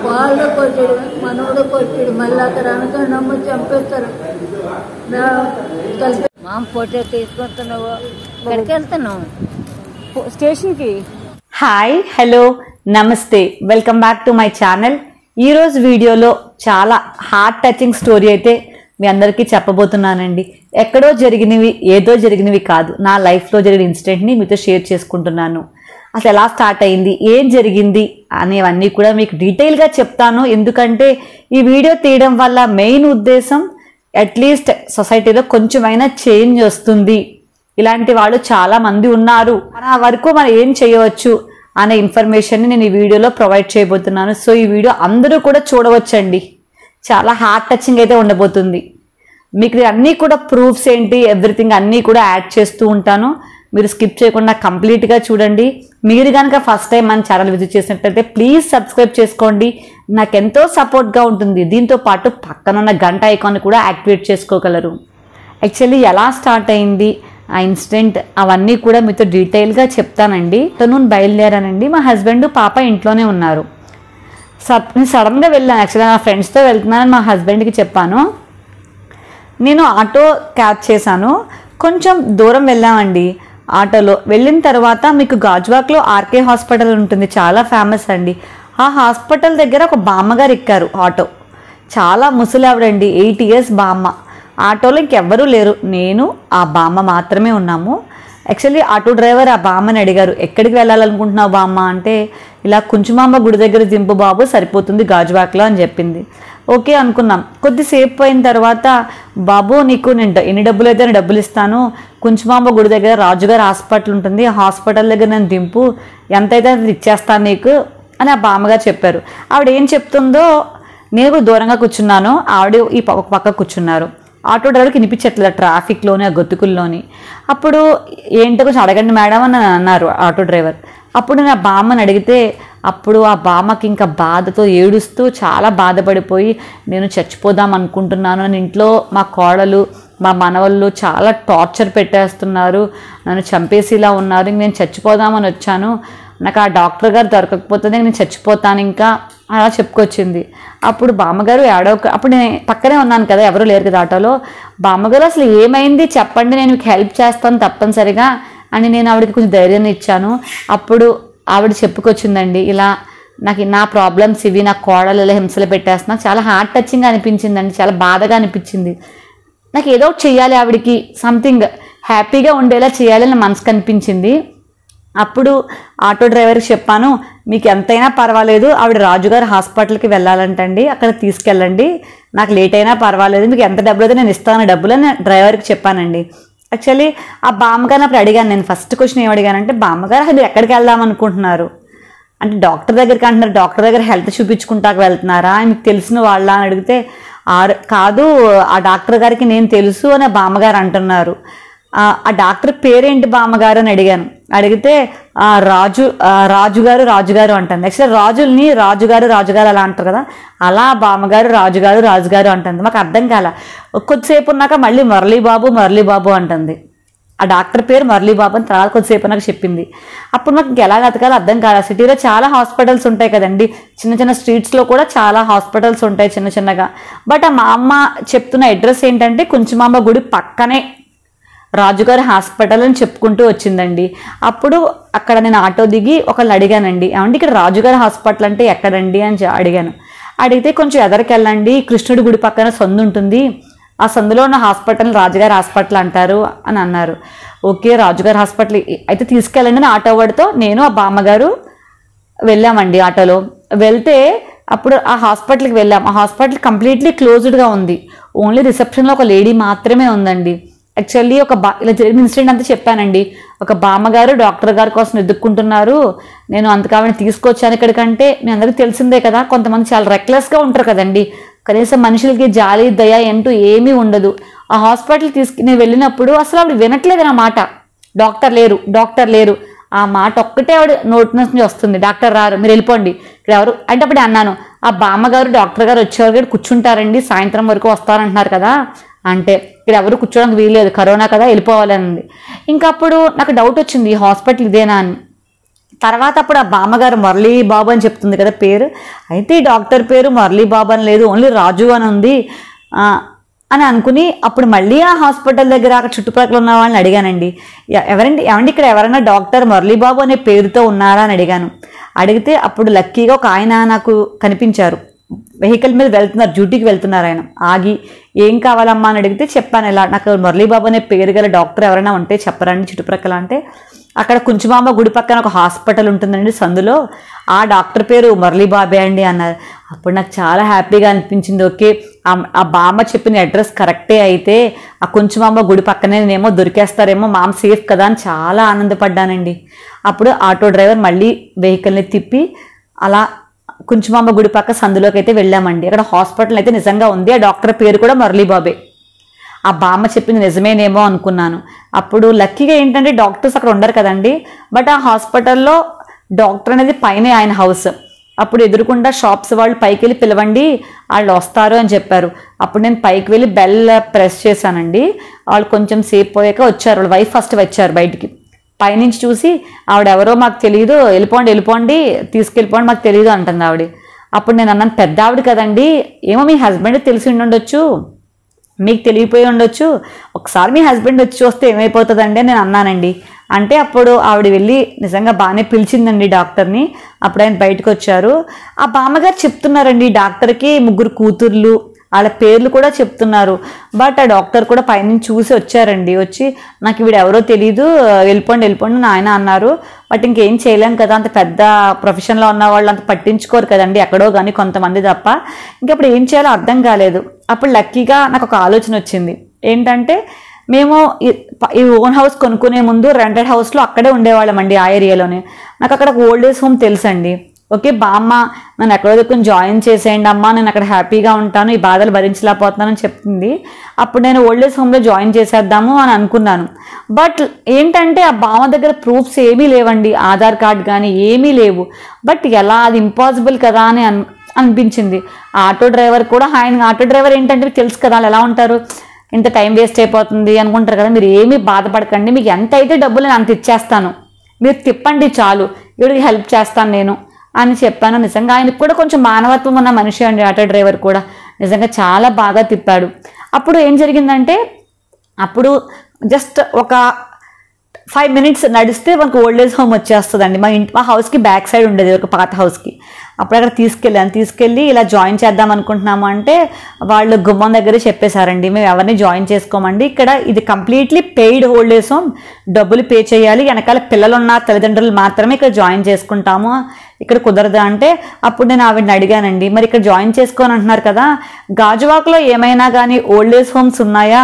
వాళ్ళు కొట్టాడు మనోడు కొట్టాడు మళ్ళీ అక్కడ అనకనమ్మ చంపేస్తారు నా కలిపి మా ఫోటో తీసుకుంటున్నావు ఎక్కడికి వెళ్తున్నావు స్టేషన్కి హాయ్ హలో నమస్తే welcome back to my channel ఈరోజు వీడియోలో చాలా హార్ట్ టచింగ్ స్టోరీ అయితే మీ అందరికీ చెప్పబోతున్నానండి ఎక్కడో జరిగినవి ఏదో జరిగినవి కాదు నా లైఫ్లో జరిగిన ఇన్సిడెంట్ని మీతో షేర్ చేసుకుంటున్నాను అసలు ఎలా స్టార్ట్ అయింది ఏం జరిగింది అనేవన్నీ కూడా మీకు డీటెయిల్గా చెప్తాను ఎందుకంటే ఈ వీడియో తీయడం వల్ల మెయిన్ ఉద్దేశం అట్లీస్ట్ సొసైటీలో కొంచెమైనా చేంజ్ వస్తుంది ఇలాంటి వాళ్ళు చాలా మంది ఉన్నారు మన వరకు మనం ఏం చేయవచ్చు అనే ఇన్ఫర్మేషన్ని నేను ఈ వీడియోలో ప్రొవైడ్ చేయబోతున్నాను సో ఈ వీడియో అందరూ కూడా చూడవచ్చండి చాలా హార్ట్ టచింగ్ అయితే ఉండబోతుంది మీకు అన్నీ కూడా ప్రూఫ్స్ ఏంటి ఎవ్రీథింగ్ అన్నీ కూడా యాడ్ చేస్తూ ఉంటాను మీరు స్కిప్ చేయకుండా కంప్లీట్గా చూడండి మీరు కనుక ఫస్ట్ టైం మన ఛానల్ విజిట్ చేసినట్లయితే ప్లీజ్ సబ్స్క్రైబ్ చేసుకోండి నాకు ఎంతో సపోర్ట్గా ఉంటుంది దీంతో పాటు పక్కనున్న గంట ఐకాన్ కూడా యాక్టివేట్ చేసుకోగలరు యాక్చువల్లీ ఎలా స్టార్ట్ అయింది ఆ ఇన్సిడెంట్ అవన్నీ కూడా మీతో డీటెయిల్గా చెప్తానండి తను బయలుదేరానండి మా హస్బెండ్ పాప ఇంట్లోనే ఉన్నారు సడ్ నేను సడన్గా వెళ్ళాను యాక్చువల్గా నా ఫ్రెండ్స్తో వెళ్తున్నానని మా హస్బెండ్కి చెప్పాను నేను ఆటో క్యాచ్ చేశాను కొంచెం దూరం వెళ్ళామండి ఆటోలో వెళ్ళిన తర్వాత మీకు గాజువాక్లో ఆర్కే హాస్పిటల్ ఉంటుంది చాలా ఫేమస్ అండి ఆ హాస్పిటల్ దగ్గర ఒక బామ్మగారు ఎక్కారు ఆటో చాలా ముసలావిడండి ఎయిట్ ఇయర్స్ బామ్మ ఆటోలో ఇంకెవ్వరూ లేరు నేను ఆ బామ్మ మాత్రమే ఉన్నాము యాక్చువల్లీ ఆటో డ్రైవర్ ఆ బామ్మని అడిగారు ఎక్కడికి వెళ్ళాలనుకుంటున్నావు బామ్మ అంటే ఇలా కుంచుమాంబ గుడి దగ్గర దింపు బాబు సరిపోతుంది గాజువాక్లో అని చెప్పింది ఓకే అనుకున్నాం కొద్దిసేపు అయిన తర్వాత బాబు నీకు నేను డ- ఎన్ని డబ్బులు అయితే నేను డబ్బులు ఇస్తాను కుంచుమాంబ గుడి దగ్గర రాజుగారి హాస్పిటల్ ఉంటుంది ఆ హాస్పిటల్ దగ్గర నేను దింపు ఎంతైతే అది ఇచ్చేస్తాను నీకు అని ఆ బామ్మగారు చెప్పారు ఆవిడ ఏం చెప్తుందో నేను కూడా దూరంగా కూర్చున్నాను ఆవిడ ఈ ప- ఒక పక్క కూర్చున్నారు ఆటో డ్రైవర్కి వినిపించట్లేదు ట్రాఫిక్లోని ఆ గొతుకుల్లోని అప్పుడు ఏంటో కొంచెం అడగండి మేడం అని అన్నారు ఆటో డ్రైవర్ అప్పుడు నా బామ్మని అడిగితే అప్పుడు ఆ బామ్మకి ఇంకా బాధతో ఏడుస్తూ చాలా బాధపడిపోయి నేను చచ్చిపోదాం అనుకుంటున్నాను అని ఇంట్లో మా కోడలు మా మనవళ్ళు చాలా టార్చర్ పెట్టేస్తున్నారు నన్ను చంపేసిలా ఉన్నారు ఇంక నేను చచ్చిపోదామని వచ్చాను నాకు ఆ డాక్టర్ గారు దొరకకపోతే నేను చచ్చిపోతాను ఇంకా అలా చెప్పుకొచ్చింది అప్పుడు బామ్మగారు ఏడో అప్పుడు నేను పక్కనే ఉన్నాను కదా ఎవరు లేరు కదా ఆటోలో బామ్మగారు అసలు ఏమైంది చెప్పండి నేను మీకు హెల్ప్ చేస్తాను తప్పనిసరిగా అని నేను ఆవిడకి కొంచెం ధైర్యాన్ని ఇచ్చాను అప్పుడు ఆవిడ చెప్పుకొచ్చిందండి ఇలా నాకు నా ప్రాబ్లమ్స్ ఇవి నా కోడలు ఇలా హింసలు పెట్టేస్తున్నా చాలా హార్ట్ టచింగ్ అనిపించిందండి చాలా బాధగా అనిపించింది నాకు ఏదో ఒకటి చెయ్యాలి ఆవిడకి సంథింగ్ హ్యాపీగా ఉండేలా చేయాలని నా మనసుకు అనిపించింది అప్పుడు ఆటో డ్రైవర్కి చెప్పాను మీకు ఎంతైనా పర్వాలేదు ఆవిడ రాజుగారి హాస్పిటల్కి వెళ్ళాలంటండి అక్కడ తీసుకెళ్ళండి నాకు లేట్ అయినా పర్వాలేదు మీకు ఎంత డబ్బులు అయితే నేను ఇస్తాను డబ్బులు అని డ్రైవర్కి చెప్పానండి యాక్చువల్లీ ఆ బామ్మగారిని అప్పుడు అడిగాను నేను ఫస్ట్ క్వశ్చన్ ఏం అడిగానంటే బామ్మగారు అసలు మీరు ఎక్కడికి వెళ్దాం అనుకుంటున్నారు అంటే డాక్టర్ దగ్గరికి అంటున్నారు డాక్టర్ దగ్గర హెల్త్ చూపించుకుంటాకు వెళ్తున్నారా మీకు తెలిసిన వాళ్ళ అని అడిగితే ఆరు కాదు ఆ డాక్టర్ గారికి నేను తెలుసు అని ఆ బామ్మగారు అంటున్నారు ఆ ఆ డాక్టర్ పేరేంటి బామ్మగారు అని అడిగాను అడిగితే ఆ రాజు ఆ రాజుగారు రాజుగారు అంటుంది యాక్చువల్లీ రాజుల్ని రాజుగారు రాజుగారు అలా అంటారు కదా అలా బామ్మగారు రాజుగారు రాజుగారు అంటుంది మాకు అర్థం కాల కొద్దిసేపు ఉన్నాక మళ్ళీ మురళీబాబు మురళీబాబు అంటుంది ఆ డాక్టర్ పేరు మురళీబాబు అని తర్వాత కొద్దిసేపు నాకు చెప్పింది అప్పుడు నాకు ఇంకా ఎలా బతకాలో అర్థం కాదు ఆ సిటీలో చాలా హాస్పిటల్స్ ఉంటాయి కదండి చిన్న చిన్న స్ట్రీట్స్లో కూడా చాలా హాస్పిటల్స్ ఉంటాయి చిన్న చిన్నగా బట్ ఆ మా అమ్మ చెప్తున్న అడ్రస్ ఏంటంటే కుంచుమాంబ గుడి పక్కనే రాజుగారి హాస్పిటల్ అని చెప్పుకుంటూ వచ్చిందండి అప్పుడు అక్కడ నేను ఆటో దిగి ఒకళ్ళు అడిగానండి ఏమంటే ఇక్కడ రాజుగారి హాస్పిటల్ అంటే ఎక్కడండి అని చె- అడిగాను అడిగితే కొంచెం ఎదరికి వెళ్ళండి కృష్ణుడి గుడి పక్కన సందు ఉంటుంది ఆ సందులో ఉన్న హాస్పిటల్ రాజుగారి హాస్పిటల్ అంటారు అని అన్నారు ఓకే రాజుగారి హాస్పిటల్ అయితే తీసుకెళ్ళండి అని ఆటో వాడితో నేను ఆ బామ్మగారు వెళ్ళామండి ఆటోలో వెళ్తే అప్పుడు ఆ హాస్పిటల్కి వెళ్ళాం ఆ హాస్పిటల్ కంప్లీట్లీ క్లోజ్డ్గా ఉంది ఓన్లీ రిసెప్షన్లో ఒక లేడీ మాత్రమే ఉందండి యాక్చువల్లీ ఒక బా ఇలా జరిగిన ఇన్సిడెంట్ అంతా చెప్పానండి ఒక బామ్మగారు డాక్టర్ గారి కోసం ఎదుక్కుంటున్నారు నేను అంతకావిని తీసుకొచ్చాను ఇక్కడికంటే మీ అందరికీ తెలిసిందే కదా కొంతమంది చాలా రెక్లెస్గా ఉంటారు కదండి కనీసం మనుషులకి జాలి దయ అంటూ ఏమీ ఉండదు ఆ హాస్పిటల్ తీసుకు నేను వెళ్ళినప్పుడు అసలు ఆవిడ వినట్లేదు నా మాట డాక్టర్ లేరు డాక్టర్ లేరు ఆ మాట ఒక్కటే ఆవిడ నోటి నుంచి వస్తుంది డాక్టర్ రారు మీరు వెళ్ళిపోండి ఇక్కడ ఎవరు అంటే అప్పుడు అన్నాను ఆ బామ్మగారు డాక్టర్ గారు వచ్చేవారు కూడా కూర్చుంటారండి సాయంత్రం వరకు వస్తారంటున్నారు కదా అంటే ఇక్కడ ఎవరు కూర్చోడానికి వీల్లేదు కరోనా కదా వెళ్ళిపోవాలని ఉంది ఇంకా అప్పుడు నాకు డౌట్ వచ్చింది ఈ హాస్పిటల్ ఇదేనా అని తర్వాత అప్పుడు ఆ బామ్మగారు మురళీ బాబు అని చెప్తుంది కదా పేరు అయితే ఈ డాక్టర్ పేరు మురళీ బాబు అని లేదు ఓన్లీ రాజు అని ఉంది ఆ, అని అనుకుని అప్పుడు మళ్ళీ ఆ హాస్పిటల్ దగ్గర అక్కడ చుట్టుపక్కల ఉన్న వాళ్ళని అడిగానండి ఎ- ఎవరండి ఏమండి ఇక్కడ ఎవరైనా డాక్టర్ మురళీ బాబు అనే పేరుతో ఉన్నారా అని అడిగాను అడిగితే అప్పుడు లక్కీగా ఒక ఆయన నాకు కనిపించారు వెహికల్ మీద వెళ్తున్నారు డ్యూటీకి వెళ్తున్నారు ఆయన ఆగి ఏం కావాలమ్మా అని అడిగితే చెప్పాను ఇలా నాకు మురళీబాబు అనే పేరు గల డాక్టర్ ఎవరైనా ఉంటే చెప్పరండి చుట్టుప్రక్కల అంటే అక్కడ కుంచుమాంబ గుడి పక్కన ఒక హాస్పిటల్ ఉంటుందండి సందులో ఆ డాక్టర్ పేరు మురళీబాబే అండి అన్నారు అప్పుడు నాకు చాలా హ్యాపీగా అనిపించింది ఓకే ఆ- ఆ బామ్మ చెప్పిన అడ్రస్ కరెక్టే అయితే ఆ కుంచుమాంబ గుడి పక్కనే నేనేమో దొరికేస్తారేమో మామ సేఫ్ కదా అని చాలా ఆనందపడ్డానండి అప్పుడు ఆటో డ్రైవర్ మళ్ళీ వెహికల్ని తిప్పి అలా కుంచుమాంబ గుడి పక్క సందులోకి అయితే వెళ్ళామండి అక్కడ హాస్పిటల్ అయితే నిజంగా ఉంది ఆ డాక్టర్ పేరు కూడా మురళీబాబే ఆ బామ్మ చెప్పింది నిజమేనేమో అనుకున్నాను అప్పుడు లక్కీగా ఏంటంటే డాక్టర్స్ అక్కడ ఉండరు కదండి బట్ ఆ హాస్పిటల్లో డాక్టర్ అనేది పైనే ఆయన హౌస్ అప్పుడు ఎదురుకుండా షాప్స్ వాళ్ళు పైకి వెళ్ళి పిలవండి వాళ్ళు వస్తారు అని చెప్పారు అప్పుడు నేను పైకి వెళ్ళి బెల్ ప్రెస్ చేశానండి వాళ్ళు కొంచెం సేపు పోయాక వచ్చారు వాళ్ళ వైఫ్ ఫస్ట్ వచ్చారు బయటికి పైనుంచి చూసి ఆవిడ ఎవరో మాకు తెలియదు వెళ్ళిపోండి వెళ్ళిపోండి తీసుకెళ్ళిపోండి మాకు తెలియదు అంటుంది ఆవిడ అప్పుడు నేను అన్నాను పెద్ద ఆవిడ కదండి ఏమో మీ హస్బెండ్ తెలిసి ఉండొచ్చు మీకు తెలియపోయి ఉండొచ్చు ఒకసారి మీ హస్బెండ్ వచ్చి చూస్తే ఏమైపోతుందండి అని నేను అన్నానండి అంటే అప్పుడు ఆవిడ వెళ్ళి నిజంగా బాగానే పిలిచిందండి డాక్టర్ని అప్పుడు ఆయన బయటకు వచ్చారు ఆ బామ్మగారు చెప్తున్నారండి డాక్టర్కి ముగ్గురు కూతుర్లు వాళ్ళ పేర్లు కూడా చెప్తున్నారు బట్ ఆ డాక్టర్ కూడా పైనుంచి చూసి వచ్చారండి వచ్చి నాకు వీడు ఎవరో తెలియదు వెళ్ళిపోండి వెళ్ళిపోండి అని ఆయన అన్నారు బట్ ఇంకేం చేయలేం కదా అంత పెద్ద ప్రొఫెషన్లో ఉన్న వాళ్ళు అంత పట్టించుకోరు కదండి ఎక్కడో కానీ కొంతమంది తప్ప ఇంకప్పుడు ఏం చేయాలో అర్థం కాలేదు అప్పుడు లక్కీగా నాకు ఒక ఆలోచన వచ్చింది ఏంటంటే మేము ఈ- ప- ఈ ఓన్ హౌస్ కొనుక్కునే ముందు రెంటెడ్ హౌస్లో అక్కడే ఉండేవాళ్ళం అండి ఆ ఏరియాలోనే నాకు అక్కడ ఒక ఓల్డ్ ఏజ్ హోమ్ తెలుసండి ఓకే బామ్మ నన్ను ఎక్కడో దిక్కుని జాయిన్ చేసేయండి అమ్మా నేను అక్కడ హ్యాపీగా ఉంటాను ఈ బాధలు భరించలేకపోతున్నానని చెప్తుంది అప్పుడు నేను ఓల్డ్ ఏజ్ హోమ్లో జాయిన్ చేసేద్దాము అని అనుకున్నాను బట్ ఏంటంటే ఆ బామ్మ దగ్గర ప్రూఫ్స్ ఏమీ లేవండి ఆధార్ కార్డ్ కానీ ఏమీ లేవు బట్ ఎలా అది ఇంపాసిబుల్ కదా అని అన్ అనిపించింది ఆ ఆటో డ్రైవర్ కూడా ఆయన ఆటో డ్రైవర్ ఏంటంటే మీకు తెలుసు కదా వాళ్ళు ఎలా ఉంటారు ఇంత టైం వేస్ట్ అయిపోతుంది అనుకుంటారు కదా మీరు ఏమీ బాధపడకండి మీకు ఎంత అయితే డబ్బులు నేను అంత ఇచ్చేస్తాను మీరు తిప్పండి చాలు ఇవిడికి హెల్ప్ చేస్తాను నేను అని చెప్పాను నిజంగా ఆయనకు కూడా కొంచెం మానవత్వం ఉన్న మనిషి అండి ఆటో డ్రైవర్ కూడా నిజంగా చాలా బాగా తిప్పాడు అప్పుడు ఏం జరిగిందంటే అప్పుడు జస్ట్ ఒక ఫైవ్ మినిట్స్ నడిస్తే మనకు ఓల్డ్ ఏజ్ హోమ్ వచ్చేస్తుందండి మా ఇంటి మా హౌస్కి బ్యాక్ సైడ్ ఉండేది ఒక పాత హౌస్కి అప్పుడు అక్కడ తీసుకెళ్ళాను తీసుకెళ్ళి ఇలా జాయిన్ చేద్దాం అనుకుంటున్నాము అంటే వాళ్ళు గుమ్మం దగ్గరే చెప్పేశారండి మేము ఎవరిని జాయిన్ చేసుకోమండి ఇక్కడ ఇది completely paid old age home డబ్బులు పే చేయాలి వెనకాల పిల్లలున్న తల్లిదండ్రులు మాత్రమే ఇక్కడ జాయిన్ చేసుకుంటాము ఇక్కడ కుదరదా అంటే అప్పుడు నేను ఆవిడని అడిగానండి మరి ఇక్కడ జాయిన్ చేసుకోని అంటున్నారు కదా గాజువాక్లో ఏమైనా కానీ ఓల్డ్ ఏజ్ హోమ్స్ ఉన్నాయా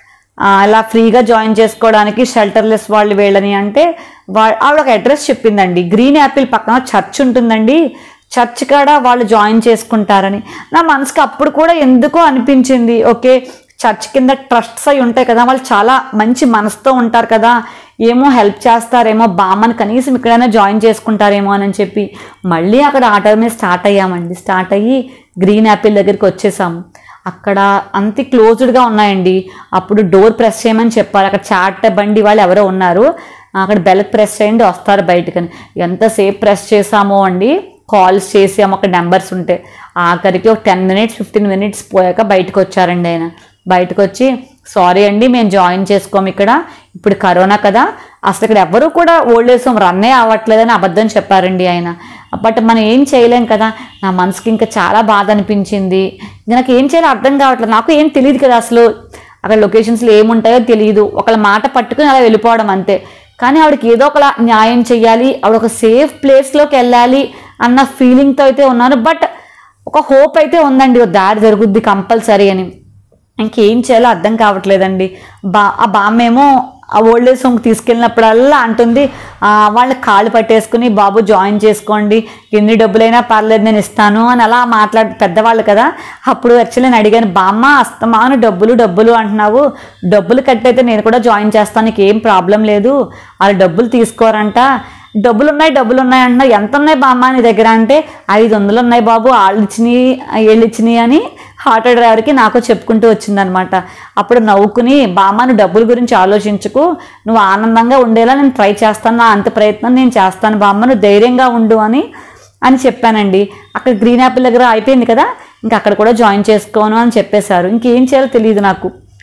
ఆ, అలా ఫ్రీగా జాయిన్ చేసుకోవడానికి షెల్టర్లెస్ వాళ్ళు వీళ్ళని అంటే వా ఆవిడ ఒక అడ్రస్ చెప్పిందండి గ్రీన్ యాపిల్ పక్కన చర్చ్ ఉంటుందండి చర్చ్ కాడ వాళ్ళు జాయిన్ చేసుకుంటారని నా మనసుకి అప్పుడు కూడా ఎందుకో అనిపించింది ఓకే చర్చ్ కింద ట్రస్ట్స్ అయి ఉంటాయి కదా వాళ్ళు చాలా మంచి మనసుతో ఉంటారు కదా ఏమో హెల్ప్ చేస్తారేమో బామ్మని కనీసం ఇక్కడైనా జాయిన్ చేసుకుంటారేమో అని చెప్పి మళ్ళీ అక్కడ ఆటో మీద స్టార్ట్ అయ్యామండి స్టార్ట్ అయ్యి గ్రీన్ యాపిల్ దగ్గరికి వచ్చేసాము అక్కడ అంత క్లోజ్డ్గా ఉన్నాయండి అప్పుడు డోర్ ప్రెస్ చేయమని చెప్పారు అక్కడ చాట్ బండి వాళ్ళు ఎవరో ఉన్నారు అక్కడ బెల్ ప్రెస్ చేయండి వస్తారు బయటకని ఎంతసేపు ప్రెస్ చేసామో అండి కాల్స్ చేసాము అక్కడ నెంబర్స్ ఉంటే ఆఖరికి ఒక టెన్ మినిట్స్ ఫిఫ్టీన్ మినిట్స్ పోయాక బయటకు వచ్చారండి ఆయన బయటకు వచ్చి సారీ అండి మేము జాయిన్ చేసుకోము ఇక్కడ ఇప్పుడు కరోనా కదా అసలు ఇక్కడ ఎవరు కూడా ఓల్డ్ ఏజ్ హోమ్ రన్నే అవ్వట్లేదని అబద్ధం చెప్పారండి ఆయన బట్ మనం ఏం చేయలేం కదా నా మనసుకి ఇంకా చాలా బాధ అనిపించింది ఇంకా నాకు ఏం చేయాలో అర్థం కావట్లేదు నాకు ఏం తెలియదు కదా అసలు అక్కడ లొకేషన్స్లో ఏముంటాయో తెలియదు ఒకళ్ళ మాట పట్టుకుని అలా వెళ్ళిపోవడం అంతే కానీ ఆవిడకి ఏదో ఒకలా న్యాయం చేయాలి ఆవిడ ఒక సేఫ్ ప్లేస్లోకి వెళ్ళాలి అన్న ఫీలింగ్తో అయితే ఉన్నాను బట్ ఒక హోప్ అయితే ఉందండి ఓ దారి జరుగుద్ది కంపల్సరీ అని ఇంకేం చేయాలో అర్థం కావట్లేదండి బా ఆ బామ్మేమో ఆ ఓల్డ్ ఏజ్ హోమ్కి తీసుకెళ్ళినప్పుడల్లా అంటుంది "ఆ, వాళ్ళ కాళ్ళు పట్టేసుకుని బాబు జాయిన్ చేసుకోండి ఎన్ని డబ్బులైనా పర్లేదు నేను ఇస్తాను అని అలా మాట్లాడు పెద్దవాళ్ళు కదా అప్పుడు యాక్చువల్లీ నేను అడిగాను బామ్మ అస్తమాను డబ్బులు డబ్బులు అంటున్నావు డబ్బులు కట్టయితే నేను కూడా జాయిన్ చేస్తాను నీకు ఏం ప్రాబ్లం లేదు వాళ్ళు డబ్బులు తీసుకోరంట డబ్బులు ఉన్నాయి డబ్బులు ఉన్నాయి అంటున్నావు ఎంత ఉన్నాయి బామ్మ నీ దగ్గర అంటే ఐదు వందలు ఉన్నాయి బాబు వాళ్ళు ఇచ్చినాయి వీళ్ళు ఇచ్చినాయి అని ఆటో డ్రైవర్కి నాకు చెప్పుకుంటూ వచ్చిందనమాట అప్పుడు నవ్వుకుని బామ్మ నువ్వు డబ్బుల గురించి ఆలోచించుకు నువ్వు ఆనందంగా ఉండేలా నేను ట్రై చేస్తాను నా అంత ప్రయత్నం నేను చేస్తాను బామ్మ నువ్వు ధైర్యంగా ఉండు అని అని చెప్పానండి అక్కడ గ్రీన్ యాపిల్ దగ్గర అయిపోయింది కదా ఇంకా అక్కడ కూడా జాయిన్ చేసుకోను అని చెప్పేశారు ఇంకేం చేయాలో తెలియదు నాకు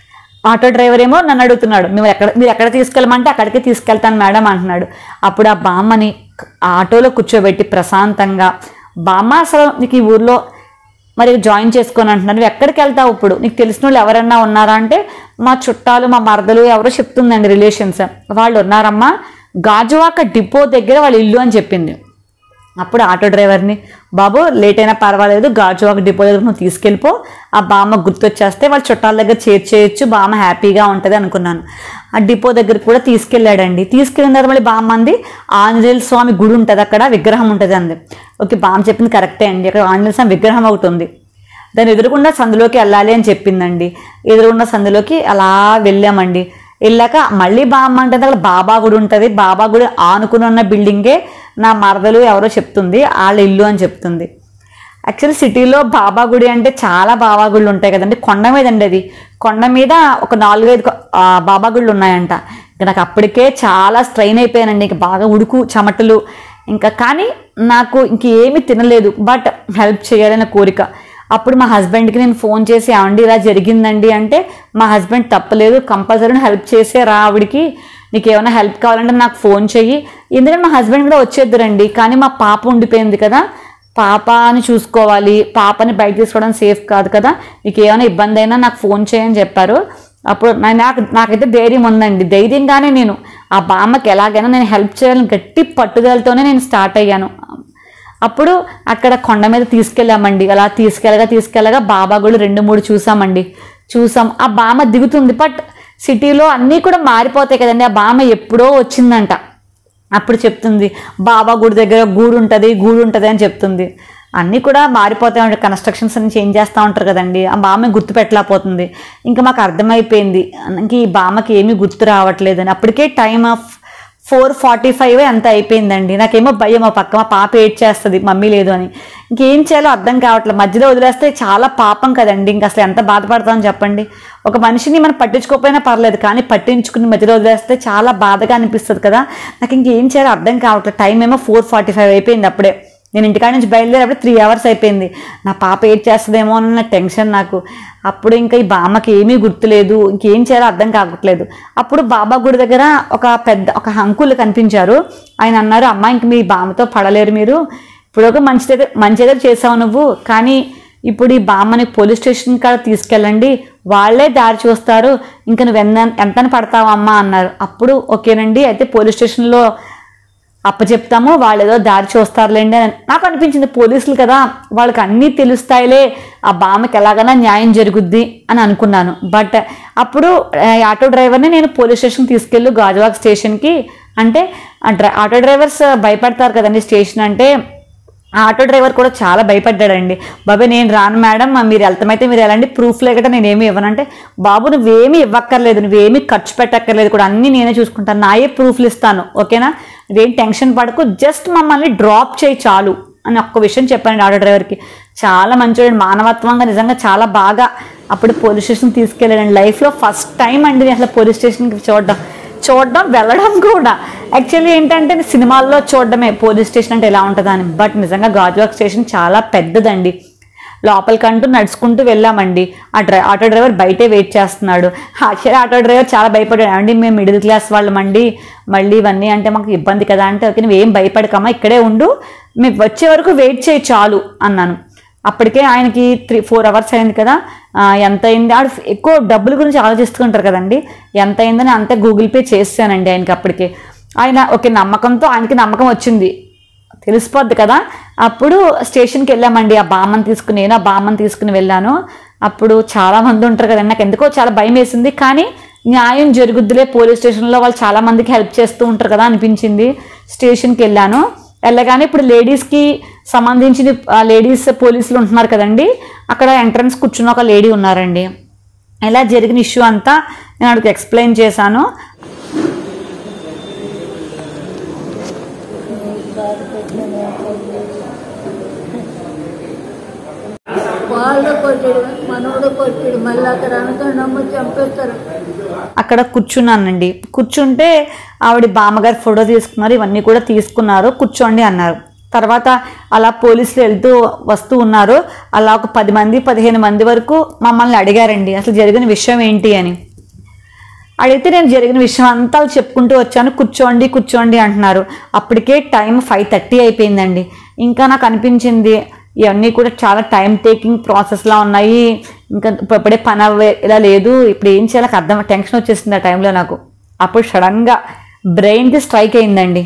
ఆటో డ్రైవర్ ఏమో నన్ను అడుగుతున్నాడు మేము ఎక్కడ మీరు ఎక్కడ తీసుకెళ్ళమంటే అక్కడికే తీసుకెళ్తాను మేడం అంటున్నాడు అప్పుడు ఆ బామ్మని ఆటోలో కూర్చోబెట్టి ప్రశాంతంగా బామ్మ అసలు నీకు ఈ ఊర్లో మరి జాయిన్ చేసుకొని అంటున్నారు నువ్వు ఎక్కడికి వెళ్తావు ఇప్పుడు నీకు తెలిసిన వాళ్ళు ఎవరన్నా ఉన్నారా అంటే మా చుట్టాలు మా మరదలు ఎవరో చెప్తుందండి రిలేషన్స్ వాళ్ళు ఉన్నారమ్మా గాజువాక డిపో దగ్గర వాళ్ళ ఇల్లు అని చెప్పింది అప్పుడు ఆటో డ్రైవర్ని బాబు లేట్ అయినా పర్వాలేదు గాజువాక డిపో దగ్గర నువ్వు తీసుకెళ్ళిపో ఆ బామ్మ గుర్తొచ్చేస్తే వాళ్ళ చుట్టాల దగ్గర చేర్చేయచ్చు బామ్మ హ్యాపీగా ఉంటుంది అనుకున్నాను ఆ డిపో దగ్గరికి కూడా తీసుకెళ్ళాడండి తీసుకెళ్ళిన తర్వాత మళ్ళీ బామ్మ అంది ఆంజనేయ స్వామి గుడి ఉంటుంది అక్కడ విగ్రహం ఉంటుంది అంది ఓకే బామ్మ చెప్పింది కరెక్టే అండి అక్కడ ఆంజనేయ స్వామి విగ్రహం ఒకటి ఉంది దాని ఎదురుకుండా సందులోకి వెళ్ళాలి అని చెప్పిందండి ఎదురుగుండా సందులోకి అలా వెళ్ళామండి వెళ్ళాక మళ్ళీ బామ్మ అంటే అక్కడ బాబా గుడి ఉంటుంది బాబా గుడి ఆనుకుని ఉన్న బిల్డింగే నా మరదలు ఎవరో చెప్తుంది వాళ్ళ ఇల్లు అని చెప్తుంది యాక్చువల్లీ సిటీలో బాబా గుడి అంటే చాలా బాబా గుళ్ళు ఉంటాయి కదండి కొండ మీద అండి అది కొండ మీద ఒక నాలుగైదు కొ- ఆ, బాబా గుళ్ళు ఉన్నాయంట ఇంకా నాకు అప్పటికే చాలా స్ట్రెయిన్ అయిపోయానండి ఇంకా బాగా ఉడుకు చెమటలు ఇంకా కానీ నాకు ఇంకేమీ తినలేదు బట్ హెల్ప్ చేయాలనే కోరిక అప్పుడు మా హస్బెండ్కి నేను ఫోన్ చేసి ఏమండి ఇలా జరిగిందండి అంటే మా హస్బెండ్ తప్పలేదు కంపల్సరీ హెల్ప్ చేసే రా ఆవిడికి నీకు ఏమైనా హెల్ప్ కావాలంటే నాకు ఫోన్ చెయ్యి ఎందుకంటే మా హస్బెండ్ కూడా వచ్చేద్దరండి కానీ మా పాప ఉండిపోయింది కదా పాపని చూసుకోవాలి పాపని బయట తీసుకోవడం సేఫ్ కాదు కదా నీకు ఏమైనా ఇబ్బంది అయినా నాకు ఫోన్ చేయని చెప్పారు అప్పుడు నా- నాకు నాకైతే ధైర్యం ఉందండి ధైర్యంగానే నేను ఆ బామ్మకి ఎలాగైనా నేను హెల్ప్ చేయాలని గట్టి పట్టుదలతోనే నేను స్టార్ట్ అయ్యాను అప్పుడు అక్కడ కొండ మీద తీసుకెళ్ళామండి అలా తీసుకెళ్ళగా తీసుకెళ్ళగా బాబా గుళ్ళు రెండు మూడు చూసామండి చూసాం ఆ బామ్మ దిగుతుంది బట్ సిటీలో అన్నీ కూడా మారిపోతాయి కదండి ఆ బామ్మ ఎప్పుడో వచ్చిందంట అప్పుడు చెప్తుంది బాబా గుడి దగ్గర గూడు ఉంటుంది గూడు ఉంటుంది అని చెప్తుంది అన్నీ కూడా మారిపోతాయి ఉంటాయి కన్స్ట్రక్షన్స్ అన్ని చేంజ్ చేస్తూ ఉంటారు కదండి ఆ బామ్మ గుర్తుపెట్టలేకపోతుంది ఇంకా మాకు అర్థమైపోయింది ఇంక ఈ బామ్మకి ఏమీ గుర్తు రావట్లేదని అప్పటికే time of four forty five ఎంత అయిపోయిందండి నాకేమో భయం మా పక్క మా పాప ఏడ్ చేస్తుంది మమ్మీ లేదు అని ఇంకేం చేయాలో అర్థం కావట్లేదు మధ్యలో వదిలేస్తే చాలా పాపం కదండి ఇంక అసలు ఎంత బాధపడతామని చెప్పండి ఒక మనిషిని మనం పట్టించుకోకపోయినా పర్లేదు కానీ పట్టించుకుని మధ్యలో వదిలేస్తే చాలా బాధగా అనిపిస్తుంది కదా నాకు ఇంకేం చేయాలో అర్థం కావట్లేదు టైం ఏమో ఫోర్ ఫార్టీ ఫైవ్ అయిపోయింది అప్పుడే నేను ఇంటికాడ నుంచి బయలుదేరేప్పుడు త్రీ అవర్స్ అయిపోయింది నా పాప ఏడ్ చేస్తుందేమో అన్న టెన్షన్ నాకు అప్పుడు ఇంకా ఈ బామ్మకి ఏమీ గుర్తులేదు ఇంకేం చేయాలో అర్థం కావట్లేదు అప్పుడు బాబా గుడి దగ్గర ఒక పెద్ద ఒక అంకుల్ కనిపించారు ఆయన అన్నారు అమ్మ ఇంక మీ బామ్మతో పడలేరు మీరు ఇప్పుడు ఒక మంచి దగ్గర మంచి దగ్గర చేసావు నువ్వు కానీ ఇప్పుడు ఈ బామ్మని పోలీస్ స్టేషన్ కాడ తీసుకెళ్ళండి వాళ్ళే దారి చూస్తారు ఇంకా నువ్వు ఎంత ఎంతని పడతావమ్మా అన్నారు అప్పుడు ఓకేనండి అయితే పోలీస్ స్టేషన్లో అప్పచెప్తాము వాళ్ళు ఏదో దారి చూస్తారులేండి అని నాకు అనిపించింది పోలీసులు కదా వాళ్ళకి అన్నీ తెలుస్తాయిలే ఆ బామ్మకి ఎలాగైనా న్యాయం జరుగుద్ది అని అనుకున్నాను బట్ అప్పుడు ఆ, ఆటో డ్రైవర్ని నేను పోలీస్ స్టేషన్ తీసుకెళ్ళి గాజువాక్ స్టేషన్కి అంటే ఆ డ్రై ఆటో డ్రైవర్స్ భయపడతారు కదండి స్టేషన్ అంటే ఆ ఆటో డ్రైవర్ కూడా చాలా భయపడ్డాడండి బాబాయ్ నేను రాను మేడం మీరు వెళ్తామైతే మీరు వెళ్ళండి ప్రూఫ్ లేకట నేనేమి ఇవ్వనంటే బాబు నువ్వేమీ ఇవ్వక్కర్లేదు నువ్వేమీ ఖర్చు పెట్టక్కర్లేదు కూడా అన్నీ నేనే చూసుకుంటాను నాయే ప్రూఫ్లు ఇస్తాను ఓకేనా నువ్వేం టెన్షన్ పడకు జస్ట్ మమ్మల్ని డ్రాప్ చేయి చాలు అని ఒక్క విషయం చెప్పానండి ఆటో డ్రైవర్కి చాలా మంచివాడు మానవత్వంగా నిజంగా చాలా బాగా అప్పుడు పోలీస్ స్టేషన్ తీసుకెళ్ళాడండి లైఫ్లో ఫస్ట్ టైం అండి నేను అసలు పోలీస్ స్టేషన్కి చూడడం చూడడం వెళ్ళడం కూడా యాక్చువల్లీ ఏంటంటే సినిమాల్లో చూడడమే పోలీస్ స్టేషన్ అంటే ఎలా ఉంటుందా అని బట్ నిజంగా గాజువాక్ స్టేషన్ చాలా పెద్దదండి లోపలికంటూ నడుచుకుంటూ వెళ్ళామండి ఆ డ్రై ఆటో డ్రైవర్ బయటే వెయిట్ చేస్తున్నాడు యాక్చువల్లీ ఆటో డ్రైవర్ చాలా భయపడాడు అండి మేము మిడిల్ క్లాస్ వాళ్ళమండి మళ్ళీ ఇవన్నీ అంటే మాకు ఇబ్బంది కదా అంటే ఓకే నువ్వేం భయపడకమ్మా ఇక్కడే ఉండు మేము వచ్చే వరకు వెయిట్ చేయి చాలు అన్నాను అప్పటికే ఆయనకి త్రీ ఫోర్ అవర్స్ అయింది కదా ఆ, ఎంత అయింది ఆడు ఎక్కువ డబ్బుల గురించి ఆలోచిస్తుంటారు కదండి ఎంత అయిందని అంతే గూగుల్ పే చేస్తానండి ఆయనకి అప్పటికే ఆయన ఒక నమ్మకంతో ఆయనకి నమ్మకం వచ్చింది తెలిసిపోద్ది కదా అప్పుడు స్టేషన్కి వెళ్ళామండి ఆ బామ్మని తీసుకుని నేను ఆ బామ్మని తీసుకుని వెళ్ళాను అప్పుడు చాలా మంది ఉంటారు కదండి నాకు ఎందుకో చాలా భయం వేసింది కానీ న్యాయం జరుగుద్దిలే పోలీస్ స్టేషన్లో వాళ్ళు చాలా మందికి హెల్ప్ చేస్తూ ఉంటారు కదా అనిపించింది స్టేషన్కి వెళ్ళాను వెళ్ళగానే ఇప్పుడు లేడీస్కి సంబంధించిన లేడీస్ పోలీసులు ఉంటున్నారు కదండి అక్కడ ఎంట్రన్స్ కూర్చున్న ఒక లేడీ ఉన్నారండి ఇలా జరిగిన ఇష్యూ అంతా నేను అక్కడికి ఎక్స్ప్లెయిన్ చేశాను బాబు వాళ్ళు కొట్టాడు మనోడు కొట్టాడు మళ్ళీ అక్కడ అనుకున్నాము చంపేస్తారు అక్కడ కూర్చున్నానండి కూర్చుంటే ఆవిడ బామ్మగారు ఫోటో తీసుకున్నారు ఇవన్నీ కూడా తీసుకున్నారు కూర్చోండి అన్నారు తర్వాత అలా పోలీసులు వెళ్తూ వస్తూ ఉన్నారు అలా ఒక పది మంది పదిహేను మంది వరకు మమ్మల్ని అడిగారండి అసలు జరిగిన విషయం ఏంటి అని అడిగితే నేను జరిగిన విషయం అంతా చెప్పుకుంటూ వచ్చాను కూర్చోండి కూర్చోండి అంటున్నారు అప్పటికే టైం ఫైవ్ థర్టీ అయిపోయిందండి ఇంకా నాకు అనిపించింది ఇవన్నీ కూడా చాలా టైం టేకింగ్ ప్రాసెస్లా ఉన్నాయి ఇంకా ఇప్పుడే పని అవ్వే ఇలా లేదు ఇప్పుడు ఏం చేయాలో నాకు అర్థం టెన్షన్ వచ్చేసింది ఆ టైంలో నాకు అప్పుడు సడన్గా బ్రెయిన్కి స్ట్రైక్ అయిందండి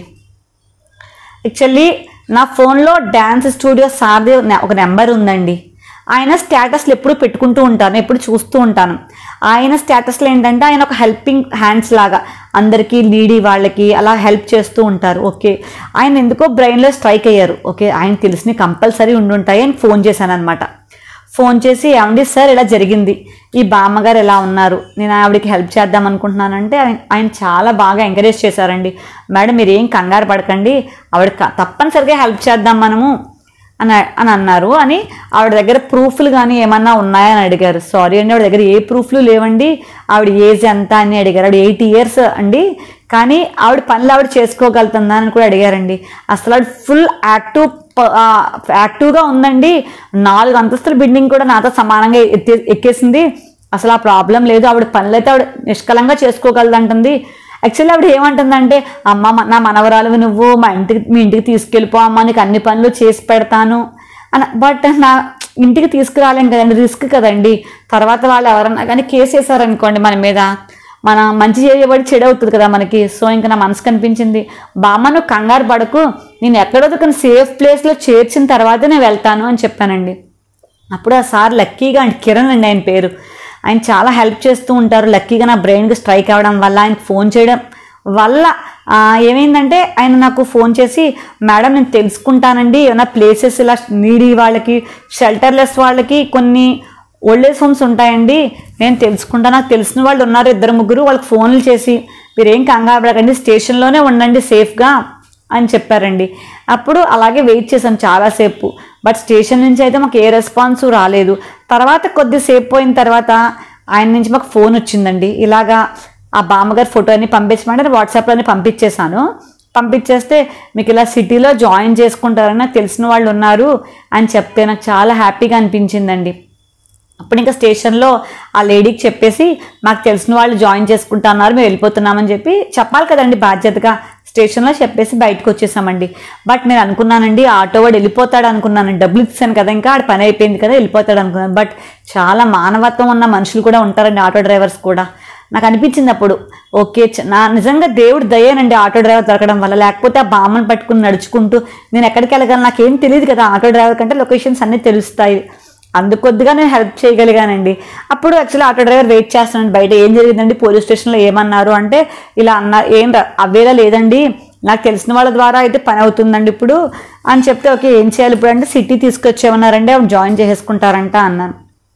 యాక్చువల్లీ నా ఫోన్లో డ్యాన్స్ స్టూడియో సార్ది నె- ఒక నెంబర్ ఉందండి ఆయన స్టేటస్లు ఎప్పుడు పెట్టుకుంటూ ఉంటాను ఎప్పుడు చూస్తూ ఉంటాను ఆయన స్టేటస్లో ఏంటంటే ఆయన ఒక హెల్పింగ్ హ్యాండ్స్ లాగా అందరికీ నీడీ వాళ్ళకి అలా హెల్ప్ చేస్తూ ఉంటారు ఓకే ఆయన ఎందుకో బ్రెయిన్లో స్ట్రైక్ అయ్యారు ఓకే ఆయన తెలిసిన కంపల్సరీ ఉండుంటాయి అని ఫోన్ చేశాను అనమాట ఫోన్ చేసి ఏమండి సార్ ఇలా జరిగింది ఈ బామ్మగారు ఎలా ఉన్నారు నేను ఆవిడకి హెల్ప్ చేద్దాం అనుకుంటున్నానంటే ఆయన ఆయన చాలా బాగా ఎంకరేజ్ చేశారండి మేడం మీరు ఏం కంగారు పడకండి ఆవిడ క- తప్పనిసరిగా హెల్ప్ చేద్దాం మనము అని అని అన్నారు అని ఆవిడ దగ్గర ప్రూఫ్లు కానీ ఏమన్నా ఉన్నాయని అడిగారు సారీ అండి ఆవిడ దగ్గర ఏ ప్రూఫ్లు లేవండి ఆవిడ ఏజ్ ఎంత అని అడిగారు ఆవిడ ఎయిటీ ఇయర్స్ అండి కానీ ఆవిడ పనులు ఆవిడ చేసుకోగలుగుతుందా అని కూడా అడిగారండి అసలు ఆవిడ ఫుల్ యాక్టివ్ ప- ఆ, యాక్టివ్గా ఉందండి నాలుగు అంతస్తుల బిల్డింగ్ కూడా నాతో సమానంగా ఎత్తే ఎక్కేసింది అసలు ఆ ప్రాబ్లం లేదు ఆవిడ పనులు అయితే ఆవిడ నిష్కలంగా చేసుకోగలదంటుంది యాక్చువల్లీ ఆవిడ ఏమంటుందంటే అమ్మ మ- నా మనవరాలు నువ్వు మా ఇంటికి మీ ఇంటికి తీసుకెళ్ళిపో అమ్మ నీకు అన్ని పనులు చేసి పెడతాను అని బట్ నా ఇంటికి తీసుకురాలేం కదండి రిస్క్ కదండి తర్వాత వాళ్ళు ఎవరన్నా కానీ కేసు వేసారనుకోండి మన మీద మన మంచి చేయబడి చెడు అవుతుంది కదా మనకి సో ఇంకా నా మనసు కనిపించింది బామ్మ నువ్వు కంగారు పడకు నేను ఎక్కడో ఒక సేఫ్ ప్లేస్లో చేర్చిన తర్వాతే నేను వెళ్తాను అని చెప్పానండి అప్పుడు ఆ సార్ లక్కీగా అండి కిరణ్ అండి ఆయన పేరు ఆయన చాలా హెల్ప్ చేస్తూ ఉంటారు లక్కీగా నా బ్రెయిన్కి స్ట్రైక్ అవ్వడం వల్ల ఆయనకు ఫోన్ చేయడం వల్ల ఆ, ఏమైందంటే ఆయన నాకు ఫోన్ చేసి మేడం నేను తెలుసుకుంటానండి ఏమైనా ప్లేసెస్ ఇలా నీడీ వాళ్ళకి షెల్టర్లెస్ వాళ్ళకి కొన్ని ఓల్డ్ ఏజ్ హోమ్స్ ఉంటాయండి నేను తెలుసుకుంటా నాకు తెలిసిన వాళ్ళు ఉన్నారు ఇద్దరు ముగ్గురు వాళ్ళకి ఫోన్లు చేసి మీరేం కంగారు పడకండి స్టేషన్లోనే ఉండండి సేఫ్గా అని చెప్పారండి అప్పుడు అలాగే వెయిట్ చేశాను చాలాసేపు బట్ స్టేషన్ నుంచి అయితే మాకు ఏ రెస్పాన్స్ రాలేదు తర్వాత కొద్దిసేపు పోయిన తర్వాత ఆయన నుంచి మాకు ఫోన్ వచ్చిందండి ఇలాగా ఆ బామ్మగారి ఫోటోని పంపించమంటే వాట్సాప్లోనే పంపించేశాను పంపించేస్తే మీకు ఇలా సిటీలో జాయిన్ చేసుకుంటారని నాకు తెలిసిన వాళ్ళు ఉన్నారు అని చెప్తే నాకు చాలా హ్యాపీగా అనిపించిందండి అప్పుడు ఇంకా స్టేషన్లో ఆ లేడీకి చెప్పేసి మాకు తెలిసిన వాళ్ళు జాయిన్ చేసుకుంటున్నారు మేము వెళ్ళిపోతున్నామని చెప్పి చెప్పాలి కదండి బాధ్యతగా స్టేషన్లో చెప్పేసి బయటకు వచ్చేసామండి బట్ నేను అనుకున్నానండి ఆటో వాడు వెళ్ళిపోతాడు అనుకున్నాను డబ్బులు ఇచ్చాను కదా ఇంకా ఆడ పని అయిపోయింది కదా వెళ్ళిపోతాడు అనుకున్నాను బట్ చాలా మానవత్వం ఉన్న మనుషులు కూడా ఉంటారండి ఆటో డ్రైవర్స్ కూడా నాకు అనిపించింది అప్పుడు ఓకే చ- నా నిజంగా దేవుడు దయ్యానండి ఆటో డ్రైవర్ దొరకడం వల్ల లేకపోతే ఆ బామ్మను పట్టుకుని నడుచుకుంటూ నేను ఎక్కడికి వెళ్ళగలను నాకేం తెలియదు కదా ఆటో డ్రైవర్ కంటే లొకేషన్స్ అన్నీ తెలుస్తాయి అందుకొద్దిగా నేను హెల్ప్ చేయగలిగానండి అప్పుడు యాక్చువల్లీ ఆటో డ్రైవర్ వెయిట్ చేస్తున్నాను బయట ఏం జరిగిందండి పోలీస్ స్టేషన్లో ఏమన్నారు అంటే ఇలా అన్నారు ఏం రా- అవేలా లేదండి నాకు తెలిసిన వాళ్ళ ద్వారా అయితే పని అవుతుందండి ఇప్పుడు అని చెప్తే ఓకే ఏం చేయాలి ఇప్పుడు అంటే సిటీ తీసుకొచ్చేమన్నారండి ఆవిడ జాయిన్ చేసేసుకుంటారంట అన్నాను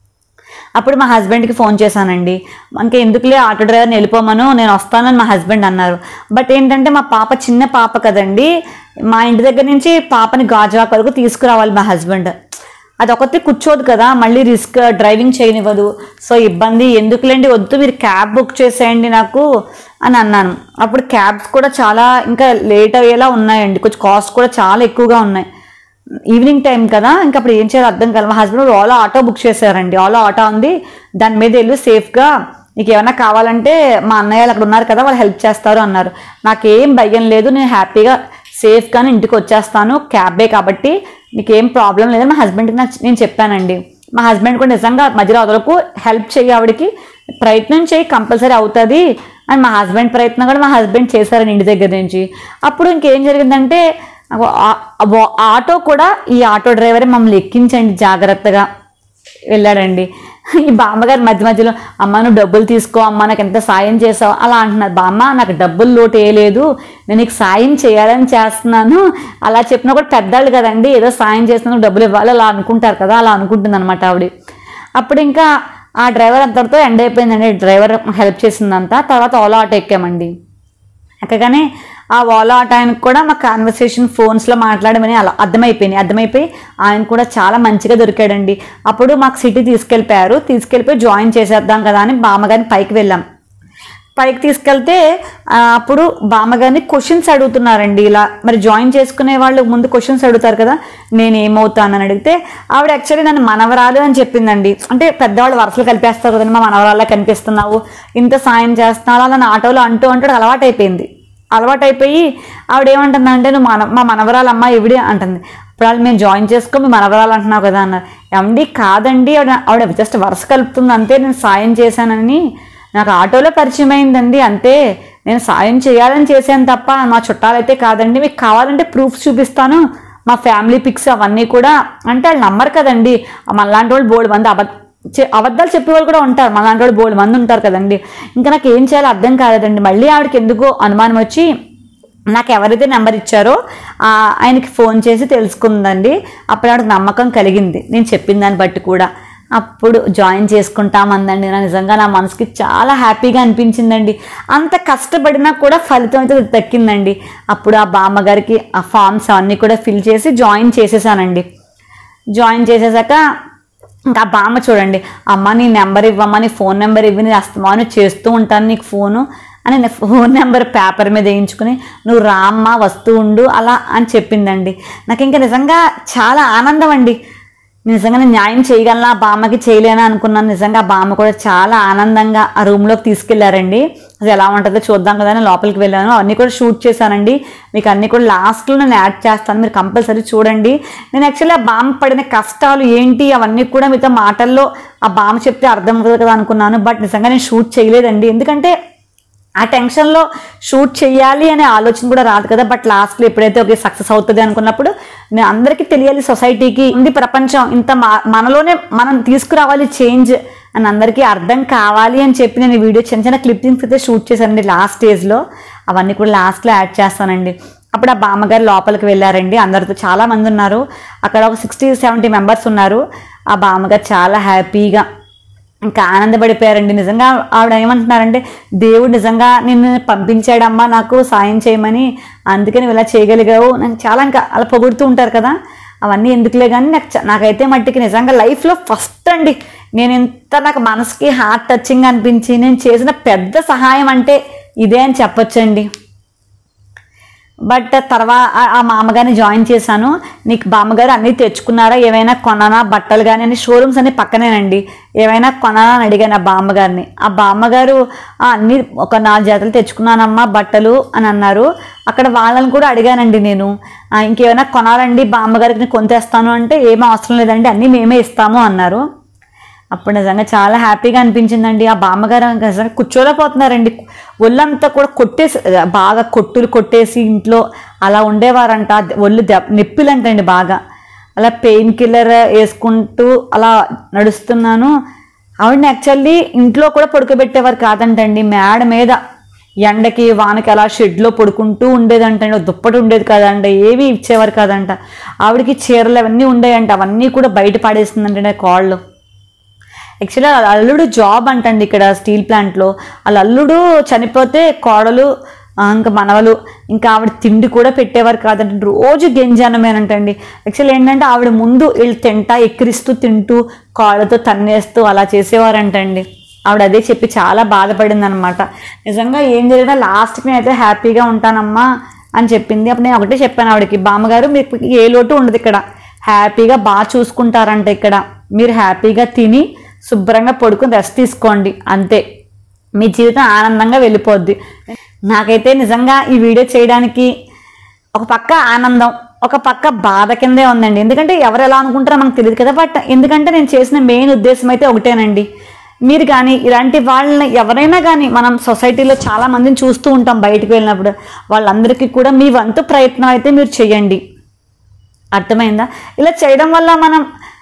అప్పుడు మా హస్బెండ్కి ఫోన్ చేశానండి ఇంకా ఎందుకులే ఆటో డ్రైవర్ని వెళ్ళిపోమను నేను వస్తానని మా హస్బెండ్ అన్నారు బట్ ఏంటంటే మా పాప చిన్న పాప కదండి మా ఇంటి దగ్గర నుంచి పాపని గాజువాక వరకు తీసుకురావాలి మా హస్బెండ్ అది ఒకటి కూర్చోదు కదా మళ్ళీ రిస్క్ డ్రైవింగ్ చేయనివ్వదు సో ఇబ్బంది ఎందుకులేండి వద్దు మీరు క్యాబ్ బుక్ చేసేయండి నాకు అని అన్నాను అప్పుడు క్యాబ్స్ కూడా చాలా ఇంకా లేట్ అయ్యేలా ఉన్నాయండి కొంచెం కాస్ట్ కూడా చాలా ఎక్కువగా ఉన్నాయి ఈవినింగ్ టైం కదా ఇంకా అప్పుడు ఏం చేయాలో అర్థం కాదు మా హస్బెండ్ ఓలా ఆటో బుక్ చేశారండి ఓలా ఆటో ఉంది దాని మీద వెళ్ళు సేఫ్గా నీకు ఏమైనా కావాలంటే మా అన్నయ్యలు అక్కడ ఉన్నారు కదా వాళ్ళు హెల్ప్ చేస్తారు అన్నారు నాకేం భయం లేదు నేను హ్యాపీగా సేఫ్గానే ఇంటికి వచ్చేస్తాను క్యాబే కాబట్టి నీకేం ప్రాబ్లం లేదని మా హస్బెండ్కి నాకు నేను చెప్పానండి మా హస్బెండ్ కూడా నిజంగా మధ్యలో వదలకు హెల్ప్ చేయి ఆవిడకి ప్రయత్నం చేయి కంపల్సరీ అవుతుంది అని మా హస్బెండ్ ప్రయత్నం కూడా మా హస్బెండ్ చేశారండి ఇంటి దగ్గర నుంచి అప్పుడు ఇంకేం జరిగిందంటే ఆ- ఆ- ఆటో కూడా ఈ ఆటో డ్రైవరే మమ్మల్ని ఎక్కించండి జాగ్రత్తగా వెళ్ళాడండి ఈ బామ్మగారు మధ్య మధ్యలో అమ్మ నువ్వు డబ్బులు తీసుకో అమ్మ నాకు ఎంత సాయం చేసావు అలా అంటున్నారు బామ్మ నాకు డబ్బులు లోటు వేయలేదు నేను నీకు సాయం చేయాలని చేస్తున్నాను అలా చెప్పినా కూడా పెద్దవాళ్ళు కదండి ఏదో సాయం చేస్తున్నాను డబ్బులు ఇవ్వాలి అలా అనుకుంటారు కదా అలా అనుకుంటుంది అనమాట ఆవిడ అప్పుడు ఇంకా ఆ డ్రైవర్ అంతటితో ఎండ్ అయిపోయిందండి డ్రైవర్ హెల్ప్ చేసిందంతా తర్వాత ఓలా ఆటో ఎక్కామండి ఎక్కగానే ఆ ఓలా ఆటో ఆయనకు కూడా మా కాన్వర్సేషన్ ఫోన్స్లో మాట్లాడమని అలా అర్థమైపోయినాయి అర్థమైపోయి ఆయన కూడా చాలా మంచిగా దొరికాడండి అప్పుడు మాకు సిటీ తీసుకెళ్ళిపోయారు తీసుకెళ్ళిపోయి జాయిన్ చేసేద్దాం కదా అని బామ్మగారిని పైకి వెళ్ళాం పైకి తీసుకెళ్తే ఆ, అప్పుడు బామ్మగారిని క్వశ్చన్స్ అడుగుతున్నారండి ఇలా మరి జాయిన్ చేసుకునే వాళ్ళు ముందు క్వశ్చన్స్ అడుగుతారు కదా నేను ఏమవుతానని అడిగితే ఆవిడ యాక్చువల్లీ నన్ను మనవరాలు అని చెప్పిందండి అంటే పెద్దవాళ్ళు వరుసలు కలిపేస్తారు కదండి మా మనవరాళ్ళ కనిపిస్తున్నావు ఇంత సాయం చేస్తున్నావు అలా నా ఆటోలో అంటూ అంటూ అలవాటు అయిపోయింది అలవాటు అయిపోయి ఆవిడ ఏమంటుంది అంటే నువ్వు మన మా మనవరాలు అమ్మ ఇవిడే అంటుంది ఇప్పుడు వాళ్ళు మేము జాయిన్ చేసుకో మీ మనవరాలు అంటున్నావు కదా అన్నారు ఎండి కాదండి ఆవిడ ఆవిడ జస్ట్ వరుస కలుపుతుంది అంతే నేను సాయం చేశానని నాకు ఆటోలో పరిచయం అయిందండి అంతే నేను సాయం చేయాలని చేశాను తప్ప మా చుట్టాలైతే కాదండి మీకు కావాలంటే ప్రూఫ్స్ చూపిస్తాను మా ఫ్యామిలీ పిక్స్ అవన్నీ కూడా అంటే వాళ్ళు నమ్మరు కదండి మనలాంటి వాళ్ళు బోల్డ్ మంది అబద్ధ చె- అబద్ధాలు చెప్పేవాళ్ళు కూడా ఉంటారు మనలాంటి వాళ్ళు బోల్డ్ మంది ఉంటారు కదండి ఇంకా నాకు ఏం చేయాలో అర్థం కాలేదండి మళ్ళీ ఆవిడకి ఎందుకో అనుమానం వచ్చి నాకు ఎవరైతే నెంబర్ ఇచ్చారో ఆ, ఆయనకి ఫోన్ చేసి తెలుసుకుందండి అప్పుడు ఆవిడకి నమ్మకం కలిగింది నేను చెప్పిన దాన్ని బట్టి కూడా అప్పుడు జాయిన్ చేసుకుంటామందండి నా నిజంగా నా మనసుకి చాలా హ్యాపీగా అనిపించిందండి అంత కష్టపడినా కూడా ఫలితం అయితే దక్కిందండి అప్పుడు ఆ బామ్మగారికి ఆ ఫామ్స్ అవన్నీ కూడా ఫిల్ చేసి జాయిన్ చేసేసానండి జాయిన్ చేసేసాక ఇంకా ఆ బామ్మ చూడండి అమ్మ నీ నెంబర్ ఇవ్వమ్మా నీ ఫోన్ నెంబర్ ఇవ్వి నేను అస్తమాను చేస్తూ ఉంటాను నీకు ఫోను అని నేను ఫోన్ నెంబర్ పేపర్ మీద వేయించుకుని నువ్వు రామ్మా వస్తూ ఉండు అలా అని చెప్పిందండి నాకు ఇంకా నిజంగా చాలా ఆనందం అండి నిజంగా నేను న్యాయం చేయగలనా ఆ బామ్మకి చేయలేనా అనుకున్నాను నిజంగా ఆ బామ్మ కూడా చాలా ఆనందంగా ఆ రూమ్లోకి తీసుకెళ్లారండి అది ఎలా ఉంటుందో చూద్దాం కదా అని లోపలికి వెళ్ళాను అన్నీ కూడా షూట్ చేశానండి మీకు అన్నీ కూడా లాస్ట్లో నేను యాడ్ చేస్తాను మీరు కంపల్సరీ చూడండి నేను యాక్చువల్లీ ఆ బామ్మ పడిన కష్టాలు ఏంటి అవన్నీ కూడా మీతో మాటల్లో ఆ బామ్మ చెప్తే అర్థం అవుతుంది కదా అనుకున్నాను బట్ నిజంగా నేను షూట్ చేయలేదండి ఎందుకంటే ఆ టెన్షన్లో షూట్ చేయాలి అనే ఆలోచన కూడా రాదు కదా బట్ లాస్ట్లో ఎప్పుడైతే ఓకే సక్సెస్ అవుతుంది అనుకున్నప్పుడు నేను అందరికీ తెలియాలి సొసైటీకి ఇది ప్రపంచం ఇంత మా- మనలోనే మనం తీసుకురావాలి చేంజ్ అని అందరికీ అర్థం కావాలి అని చెప్పి నేను ఈ వీడియో చిన్న చిన్న క్లిప్పింగ్స్ అయితే షూట్ చేశానండి లాస్ట్ స్టేజ్లో అవన్నీ కూడా లాస్ట్లో యాడ్ చేస్తానండి అప్పుడు ఆ బామ్మగారు లోపలికి వెళ్ళారండి అందరితో చాలా మంది ఉన్నారు అక్కడ ఒక సిక్స్టీ సెవెంటీ మెంబర్స్ ఉన్నారు ఆ బామ్మగారు చాలా హ్యాపీగా ఇంకా ఆనందపడిపోయారండి నిజంగా ఆవిడ ఏమంటున్నారంటే దేవుడు నిజంగా నిన్ను పంపించాడమ్మా నాకు సాయం చేయమని అందుకే నువ్వు ఇలా చేయగలిగావు నాకు చాలా ఇంకా అలా పొగుడుతూ ఉంటారు కదా అవన్నీ ఎందుకులే కానీ నాకు చ- నాకైతే మట్టికి నిజంగా లైఫ్లో ఫస్ట్ అండి నేను ఇంత నాకు మనసుకి హార్ట్ టచింగ్ అనిపించి నేను చేసిన పెద్ద సహాయం అంటే ఇదే అని చెప్పొచ్చండి బట్ తర్వాత ఆ మామగారిని జాయిన్ చేశాను నీకు బామ్మగారు అన్నీ తెచ్చుకున్నారా ఏమైనా కొనానా బట్టలు కానీ అని షోరూమ్స్ అన్ని పక్కనేనండి ఏమైనా కొనాలా అని అడిగాను ఆ బామ్మగారిని ఆ బామ్మగారు "ఆ, అన్నీ ఒక నాలుగు జతలు తెచ్చుకున్నానమ్మా బట్టలు అని అన్నారు అక్కడ వాళ్ళని కూడా అడిగానండి నేను "ఆ, ఇంకేమైనా కొనాలండి బామ్మగారికి నేను కొంతేస్తాను అంటే ఏం అవసరం లేదండి అన్నీ మేమే ఇస్తాము అన్నారు అప్పుడు నిజంగా చాలా హ్యాపీగా అనిపించిందండి ఆ బామ్మగారు ఇంకా నిజంగా కూర్చోలేకపోతున్నారండి ఒళ్ళంతా కూడా కొట్టేసి బాగా కొట్టులు కొట్టేసి ఇంట్లో అలా ఉండేవారంట ఒళ్ళు దెబ్ నొప్పిలంటండి బాగా అలా పెయిన్ కిల్లర్ వేసుకుంటూ అలా నడుస్తున్నాను ఆవిడని యాక్చువల్లీ ఇంట్లో కూడా పడుకోబెట్టేవారు కాదంటండి మేడ మీద ఎండకి వానకి అలా షెడ్లో పడుకుంటూ ఉండేదంటండి ఒక దుప్పటి ఉండేది కాదంట ఏవి ఇచ్చేవారు కాదంట ఆవిడకి చీరలు అవన్నీ ఉండేయంట అవన్నీ కూడా బయట పాడేస్తుందంటే కాళ్ళు యాక్చువల్లీ వాళ్ళ అల్లుడు జాబ్ అంటండి ఇక్కడ స్టీల్ ప్లాంట్లో వాళ్ళ అల్లుడు చనిపోతే కోడలు ఆ, ఇంకా మనవలు ఇంకా ఆవిడ తిండి కూడా పెట్టేవారు కాదంటే రోజు గెంజానమేనంటండి యాక్చువల్లీ ఏంటంటే ఆవిడ ముందు వీళ్ళు తింటా ఎక్కిరిస్తూ తింటూ కాళ్ళతో తన్నేస్తూ అలా చేసేవారంటండి ఆవిడ అదే చెప్పి చాలా బాధపడింది అనమాట నిజంగా ఏం జరిగినా లాస్ట్కి నేనైతే హ్యాపీగా ఉంటానమ్మా అని చెప్పింది అప్పుడు నేను ఒకటే చెప్పాను ఆవిడకి బామ్మగారు మీకు ఏ లోటు ఉండదు ఇక్కడ హ్యాపీగా బాగా చూసుకుంటారంట ఇక్కడ మీరు హ్యాపీగా తిని శుభ్రంగా పడుకుని రెస్ట్ తీసుకోండి అంతే మీ జీవితం ఆనందంగా వెళ్ళిపోద్ది నాకైతే నిజంగా ఈ వీడియో చేయడానికి ఒక పక్క ఆనందం ఒక పక్క బాధ కిందే ఉందండి ఎందుకంటే ఎవరు ఎలా అనుకుంటారో మనకు తెలియదు కదా బట్ ఎందుకంటే నేను చేసిన మెయిన్ ఉద్దేశం అయితే ఒకటేనండి మీరు కానీ ఇలాంటి వాళ్ళని ఎవరైనా కానీ మనం సొసైటీలో చాలా మందిని చూస్తూ ఉంటాం బయటకు వెళ్ళినప్పుడు వాళ్ళందరికీ కూడా మీ వంతు ప్రయత్నం అయితే మీరు చేయండి అర్థమైందా ఇలా చేయడం వల్ల మనం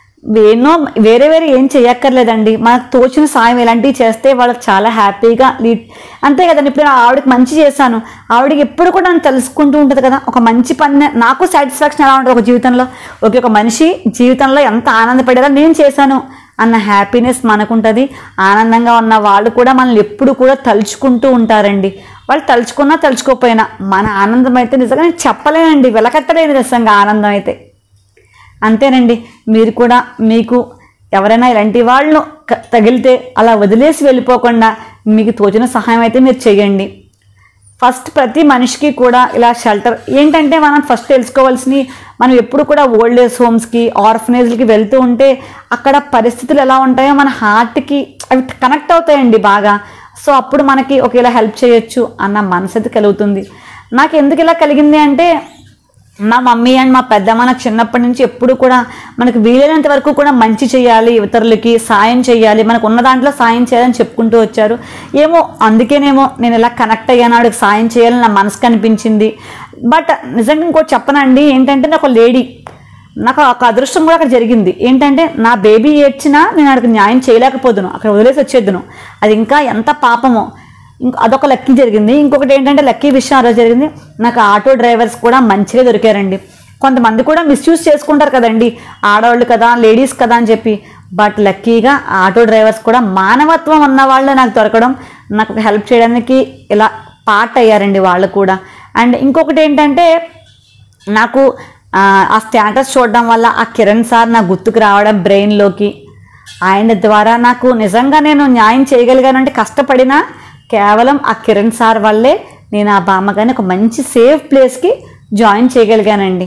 ఎన్నో వేరే వేరే ఏం చేయక్కర్లేదండి మనకు తోచిన సాయం ఇలాంటివి చేస్తే వాళ్ళకి చాలా హ్యాపీగా లీడ్ అంతే కదండి ఇప్పుడు నేను ఆవిడకి మంచి చేశాను ఆవిడకి ఎప్పుడు కూడా నన్ను తెలుసుకుంటూ ఉంటుంది కదా ఒక మంచి పని నాకు సాటిస్ఫాక్షన్ ఎలా ఉంటుంది ఒక జీవితంలో ఓకే ఒక మనిషి జీవితంలో ఎంత ఆనందపడేలా నేను చేశాను అన్న హ్యాపీనెస్ మనకుంటుంది ఆనందంగా ఉన్న వాళ్ళు కూడా మనల్ని ఎప్పుడు కూడా తలుచుకుంటూ ఉంటారండి వాళ్ళు తలుచుకున్నా తలుచుకోకపోయినా మన ఆనందం అయితే నిజంగా నేను చెప్పలేనండి వెలకట్టలేదు నిజంగా ఆనందం అయితే అంతేనండి మీరు కూడా మీకు ఎవరైనా ఇలాంటి వాళ్ళు క- తగిలితే అలా వదిలేసి వెళ్ళిపోకుండా మీకు తోచిన సహాయం అయితే మీరు చేయండి ఫస్ట్ ప్రతి మనిషికి కూడా ఇలా షెల్టర్ ఏంటంటే మనం ఫస్ట్ తెలుసుకోవాల్సిన మనం ఎప్పుడు కూడా ఓల్డ్ ఏజ్ హోమ్స్కి ఆర్ఫనేజ్లకి వెళ్తూ ఉంటే అక్కడ పరిస్థితులు ఎలా ఉంటాయో మన హార్ట్కి అవి కనెక్ట్ అవుతాయండి బాగా సో అప్పుడు మనకి ఒక ఇలా హెల్ప్ చేయొచ్చు అన్న మనసు కలుగుతుంది నాకు ఎందుకు ఇలా కలిగింది అంటే మా మమ్మీ అండ్ మా పెద్దమ్మ నాకు చిన్నప్పటి నుంచి ఎప్పుడు కూడా మనకు వీలైనంత వరకు కూడా మంచి చేయాలి ఇతరులకి సాయం చేయాలి మనకు ఉన్న దాంట్లో సాయం చేయాలని చెప్పుకుంటూ వచ్చారు ఏమో అందుకేనేమో నేను ఇలా కనెక్ట్ అయ్యాను ఆవిడకి సాయం చేయాలని నా మనసు కనిపించింది బట్ నిజంగా ఇంకోటి చెప్పనండి ఏంటంటే నాకు ఒక లేడీ నాకు ఒక అదృష్టం కూడా అక్కడ జరిగింది ఏంటంటే నా బేబీ ఏడ్చినా నేను అక్కడికి న్యాయం చేయలేకపోదును అక్కడ వదిలేసి వచ్చేద్దును అది ఇంకా ఎంత పాపమో ఇంకో అదొక లక్కీ జరిగింది ఇంకొకటి ఏంటంటే లక్కీ విషయం ఆ రోజు జరిగింది నాకు ఆటో డ్రైవర్స్ కూడా మంచిగా దొరికారండి కొంతమంది కూడా మిస్యూజ్ చేసుకుంటారు కదండి ఆడవాళ్ళు కదా లేడీస్ కదా అని చెప్పి బట్ లక్కీగా ఆటో డ్రైవర్స్ కూడా మానవత్వం ఉన్న వాళ్ళు నాకు దొరకడం నాకు హెల్ప్ చేయడానికి ఇలా పార్ట్ అయ్యారండి వాళ్ళు కూడా అండ్ ఇంకొకటి ఏంటంటే నాకు ఆ, ఆ స్టేటస్ చూడడం వల్ల ఆ కిరణ్ సార్ నా గుర్తుకు రావడం బ్రెయిన్లోకి ఆయన ద్వారా నాకు నిజంగా నేను న్యాయం చేయగలిగానంటే కష్టపడినా కేవలం ఆ కిరణ్ సార్ వల్లే నేను ఆ బామ్మగారిని ఒక మంచి సేఫ్ ప్లేస్కి జాయిన్ చేయగలిగానండి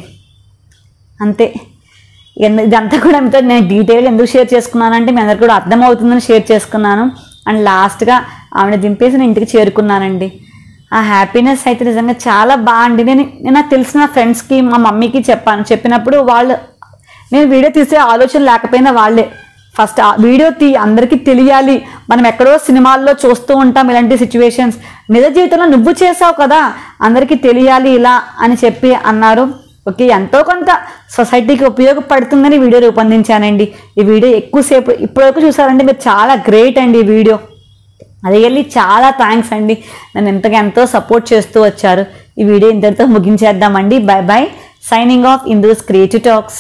అంతే ఎందు- ఇదంతా కూడా మీతో నేను డీటెయిల్ ఎందుకు షేర్ చేసుకున్నానంటే మీ అందరికి కూడా అర్థమవుతుందని షేర్ చేసుకున్నాను అండ్ లాస్ట్గా ఆవిడ దింపేసి నేను ఇంటికి చేరుకున్నానండి ఆ హ్యాపీనెస్ అయితే నిజంగా చాలా బాగుంది నేను నేను నాకు తెలిసిన ఫ్రెండ్స్కి మా మమ్మీకి చెప్పాను చెప్పినప్పుడు వాళ్ళు నేను వీడియో తీసే ఆలోచన లేకపోయినా వాళ్ళే ఫస్ట్ ఆ వీడియో తీ అందరికీ తెలియాలి మనం ఎక్కడో సినిమాల్లో చూస్తూ ఉంటాం ఇలాంటి సిచ్యువేషన్స్ నిజ జీవితంలో నువ్వు చేసావు కదా అందరికీ తెలియాలి ఇలా అని చెప్పి అన్నారు ఓకే ఎంతో కొంత సొసైటీకి ఉపయోగపడుతుందని వీడియో రూపొందించానండి ఈ వీడియో ఎక్కువసేపు ఇప్పటివరకు చూసారంటే మీరు చాలా గ్రేట్ అండి ఈ వీడియో అది వెళ్ళి చాలా థ్యాంక్స్ అండి నన్ను ఎంతగా ఎంతో సపోర్ట్ చేస్తూ వచ్చారు ఈ వీడియో ఇంతటితో ముగించేద్దామండి bye bye signing off in those creative talks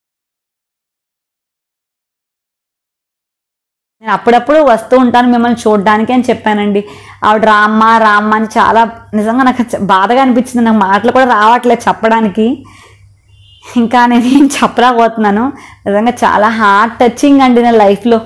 నేను అప్పుడప్పుడు వస్తూ ఉంటాను మిమ్మల్ని చూడడానికి అని చెప్పానండి ఆవిడ రామ్మ రామ్మ అని చాలా నిజంగా నాకు చ- బాధగా అనిపించింది నాకు మాటలు కూడా రావట్లేదు చెప్పడానికి ఇంకా నేను ఏం చెప్పలేకపోతున్నాను నిజంగా చాలా హార్ట్ టచింగ్ అండి నా లైఫ్లో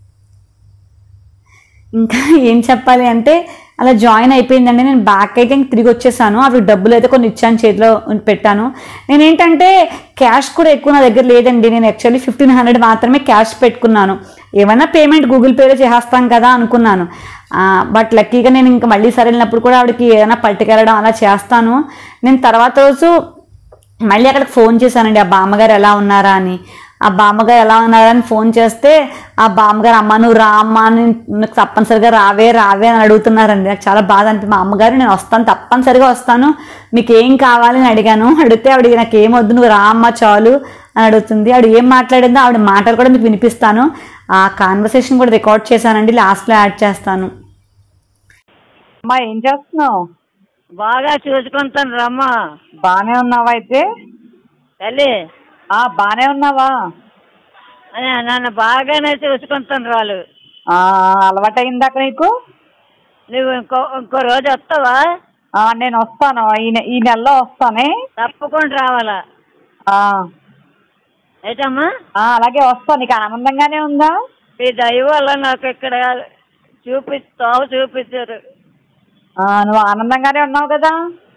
ఇంకా ఏం చెప్పాలి అంటే అలా జాయిన్ అయిపోయిందండి నేను బ్యాక్ అయితే ఇంక తిరిగి వచ్చేసాను అవి డబ్బులు అయితే కొన్ని ఇచ్చాను చేతిలో పెట్టాను నేనేంటంటే క్యాష్ కూడా ఎక్కువ నా దగ్గర లేదండి నేను యాక్చువల్లీ ఫిఫ్టీన్ హండ్రెడ్ మాత్రమే క్యాష్ పెట్టుకున్నాను ఏమైనా పేమెంట్ గూగుల్ పేలో చేసేస్తాం కదా అనుకున్నాను బట్ లక్కీగా నేను ఇంకా మళ్ళీ సరైనప్పుడు కూడా ఆవిడకి ఏదైనా పట్టుకెళ్ళడం అలా చేస్తాను నేను తర్వాత రోజు మళ్ళీ అక్కడికి ఫోన్ చేశానండి ఆ బామ్మగారు ఎలా ఉన్నారా అని ఆ బామ్మగారు ఎలా ఉన్నారా అని ఫోన్ చేస్తే ఆ బామ్మగారు అమ్మ నువ్వు రా అమ్మ అని నాకు తప్పనిసరిగా రావే రావే అని అడుగుతున్నారండి నాకు చాలా బాధ అనిపి మా అమ్మగారు నేను వస్తాను తప్పనిసరిగా వస్తాను మీకు ఏం కావాలి అని అడిగాను అడిగితే ఆవిడ నాకు ఏం వద్దు నువ్వు రా అమ్మ చాలు అని అడుగుతుంది ఆవిడ ఏం మాట్లాడిందో ఆవిడ మాటలు కూడా మీకు వినిపిస్తాను ఆ కాన్వర్సేషన్ కూడా రికార్డ్ చేశానండి లాస్ట్లో యాడ్ చేస్తాను అమ్మా ఏం చేస్తున్నావు బాగా చూసుకుంటాను రమ్మా బానే ఉన్నావా అయితే తల్లి ఆ బానే ఉన్నావా అని నన్ను బాగానే చూసుకుంటాను వాళ్ళు ఆ అలవాటైందాక నీకు నువ్వు ఇంకో ఇంకో రోజు వస్తావా ఆ నేను వస్తాను ఈ నె- ఈ నెలలో వస్తానే తప్పకుండా రావాలా ఆ ఏటమ్మా ఆ, అలాగే వస్తాను నీకు ఆనందంగానే ఉందా మీ దయ వల్ల నాకు ఇక్కడ చూపిస్తావు చూపించారు ఆ నువ్వు ఆనందంగానే ఉన్నావు కదా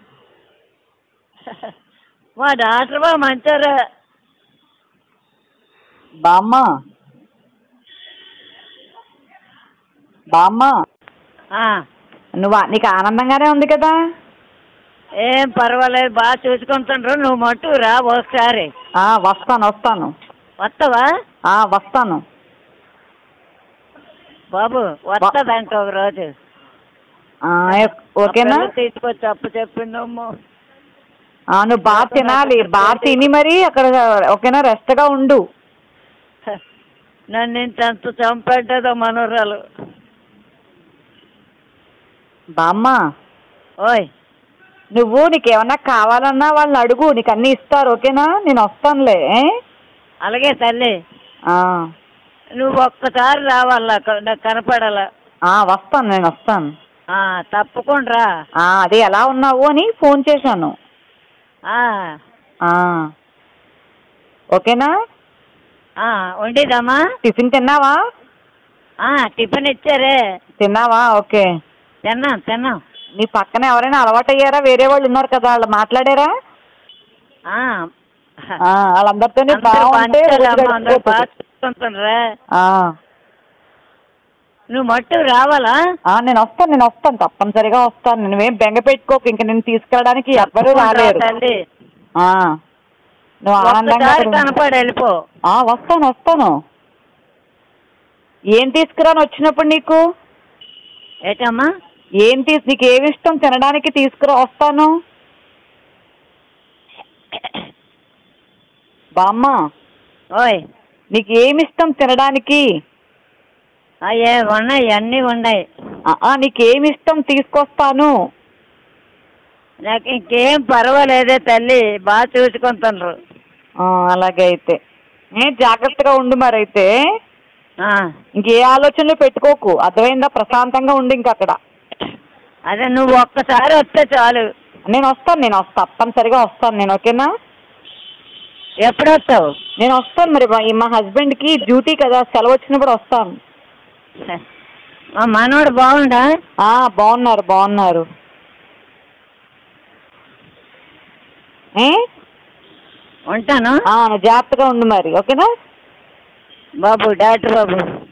మా డాక్టర్ బాబు మంచారు బామ్మ బామ్మ నువ్వు ఆ- నీకు ఆనందంగానే ఉంది కదా ఏం పర్వాలేదు బాగా చూసుకుంటుండ్రు నువ్వు మట్టు రా ఒకసారి ఆ వస్తాను వస్తాను వస్తావా ఆ వస్తాను బాబు వస్తుందంట ఒక రోజు ఆ, ఓకేనా ఆ పిల్ల తీసుకొచ్చి అప్పు చెప్పిందమ్మో ఆ, నువ్వు బాగా తినాలి బాగా తిని మరి అక్కడ ఓకేనా రెస్ట్ గా ఉండు నన్ను ఇంత ఎంత చంపేటదో మనోరాలు బామ్మ ఓయ్ నువ్వు నీకేమన్నా కావాలన్నా వాళ్ళని అడుగు నీకు అన్ని ఇస్తారు ఓకేనా నేను వస్తానులే ఏ? అలాగే తల్లి ఆ. నువ్వు ఒక్కసారి రావాలా క- నాకు కనపడాలా ఆ వస్తాను నేను వస్తాను ఆ, తప్పకుండా రా. ఆ అదే ఎలా ఉన్నావు అని ఫోన్ చేశాను ఆ ఆ ఓకేనా ఆ, వండిదమ్మా టిఫిన్ తిన్నావా ఆ, టిఫిన్ ఇచ్చారే తిన్నావా ఓకే తిన్నాం తిన్నాం నీ పక్కన ఎవరైనా అలవాటు అయ్యారా వేరే వాళ్ళు ఉన్నారు కదా వాళ్ళు మాట్లాడారా ఆ, ఆ, వాళ్ళందరితోనే అందరూ బాగుంటే రోజు పంచాలమ్మా, అందరూ గడిచిపోతుంది. బాగా చూసుకుంటున్నారా ఆ, నువ్వు మట్టు రావాలా ఆ, నేను వస్తాను నేను వస్తాను తప్పనిసరిగా వస్తాను నువ్వేం బెంగ పెట్టుకోకు ఇంక నేను తీసుకెళ్ళడానికి ఎవ్వరూ రాలేరు తల్లి ఆ, నువ్వు ఆనందంగా ఒక్కసారి అక్కడ ఉండు. కనపడి వెళ్ళిపో ఆ, వస్తాను వస్తాను ఏం తీసుకురాను వచ్చినప్పుడు నీకు ఏటమ్మా ఏం తీసి నీకు ఏమి ఇష్టం తినడానికి తీసుకురా వస్తాను బామ్మ ఓయ్ నీకు ఏమి ఇష్టం తినడానికి అయ్యే ఉన్నాయి అన్నీ ఉన్నాయి ఆ, ఆ, నీకు ఏమి ఇష్టం తీసుకొస్తాను నాకు ఇంకేం పర్వాలేదే తల్లి బాగా చూసుకుంటున్నారు ఆ, అలాగే అయితే ఏ జాగ్రత్తగా ఉండు మరి అయితే ఆ, ఇంకే ఆలోచనలు పెట్టుకోకు అర్థమైందా ప్రశాంతంగా ఉండు ఇంక అక్కడ అదే నువ్వు ఒక్కసారి వస్తే చాలు నేను వస్తాను నేను వస్తాను తప్పనిసరిగా వస్తాను నేను ఓకేనా ఎప్పుడు వస్తావు నేను వస్తాను మరి మా- మా హస్బెండ్కి డ్యూటీ కదా సెలవు వచ్చినప్పుడు వస్తాను మా మనోడు బాగుండా ఆ బాగున్నారు బాగున్నారు ఏ ఉంటాను ఆ, నువ్వు జాగ్రత్తగా ఉండు మరి ఓకేనా బాబు డాక్టర్ బాబు